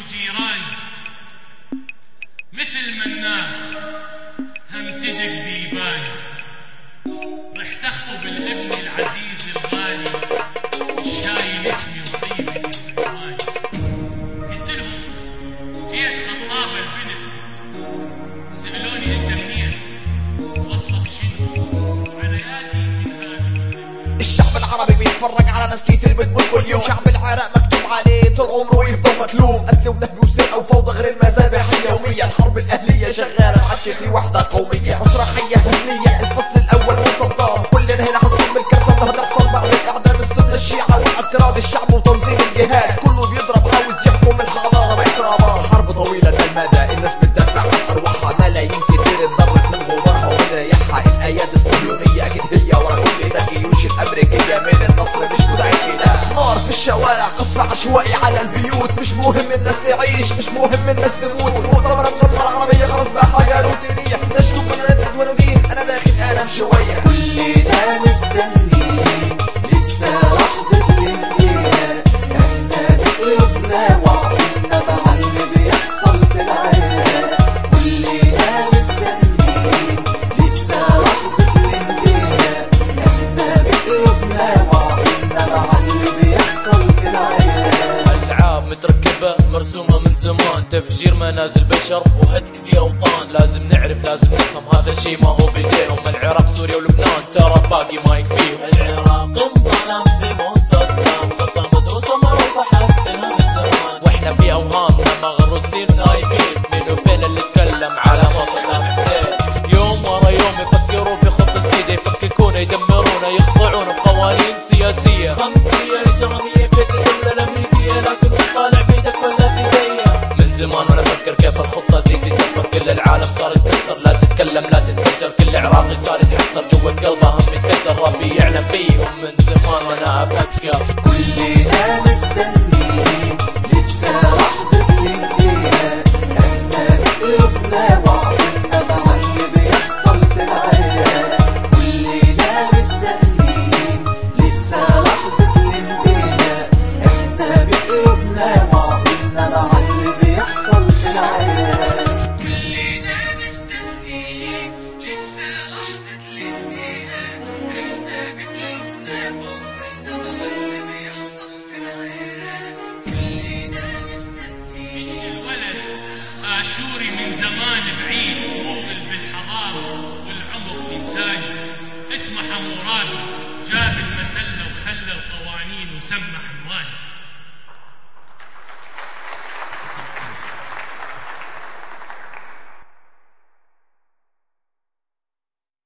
جيراني مثل ما الناس هم تدق بيباني رحت اخطب الابن العزيز الغالي الشايل اسمي وطيبة عنواني قلت لهم جيت خطابة البنت سألوني انت منين وصلك شنو وعلى يادي من هذه الشعب العربي بيتفرج على ناس كتير بتموت كل يوم شعب العراق مكتوب عليه طول عمره يفضل مكلوم قتل ونهب وسرقة وفوضى غير المذابح اليومية الحرب الأهلية شغالة محدش في وحدة قومية مسرحية هزلية الفصل الأول من صدام كلنا هنا حاسين بالكارثة اللي هتحصل بعد الإعداد السنة الشيعة والأكراد الشعب وتنظيم الجهاد كله بيضرب عاوز يحكم الحضارة بإكرامها حرب طويلة المدى الناس بتدافع عن أرواحها ملايين كتير اتضرت من غبارها ومن رياحها الأيادي الصهيونية أكيد هي ورا كل ده الجيوش الأمريكية من النصر مش متأكدة نار في الشوارع قصف عشوائي على البيوت مش مهم الناس تعيش مش مهم الناس تموت مؤتمر القمة العربية خلاص بقى حاجة روتينية نشكو من ندد وندين أنا داخل أنام شوية كلنا مستنيين لسه لحظة الانتهاء احنا بقلوبنا وعقولنا مع اللي بيحصل في العراق كلنا مستنيين لسه لحظة الانتهاء احنا بقلوبنا وعقولنا مع اللي بيحصل في العراق العاب متركبة مرسومة من زمان تفجير منازل بشر وهتك في اوطان لازم نعرف لازم نفهم هذا الشيء ما هو بايديهم العراق سوريا ولبنان ترى باقي ما يكفيهم العراق انظلم بموت صدام خطة مدروسة معروفة حاسبينها من زمان واحنا في اوهامنا مغروسين نايمين منو فين اللي اتكلم على ما صدام حسين يوم ورا يوم يفكروا في خطة جديدة يفككونا يدمرونا يخضعونا بقوانين سياسية خمسية إجرامية في الدولة الأمريكية لكن مش طالع بيدك ولا بيدي من زمان وانا افكر كيف الخطة دي تتدبر كل العالم صار يتكسر لا تتكلم لا تتفجر كل عراقي صار يتحسر جوا قلبه هم يتكدر ربي يعلم بيهم من زمان وانا افكر كلنا مستنيين لسه لحظة الانتهاء احنا بقلوبنا وعقولنا مع اللي بيحصل في العراق كلنا مستنيين لسه لحظة الانتهاء احنا بقلوبنا وعقولنا مع اللي بيحصل في العراق كلنا مستنيين لسه لحظة الانتهاء احنا بقلوبنا وعقولنا مع اللي بيحصل في العراق كلنا مستنيين الولد آشوري من زمان بعيد موطن بالحضارة والعمق إنساني اسمه حمورابي جاب المسلة وخلى القوانين وسمح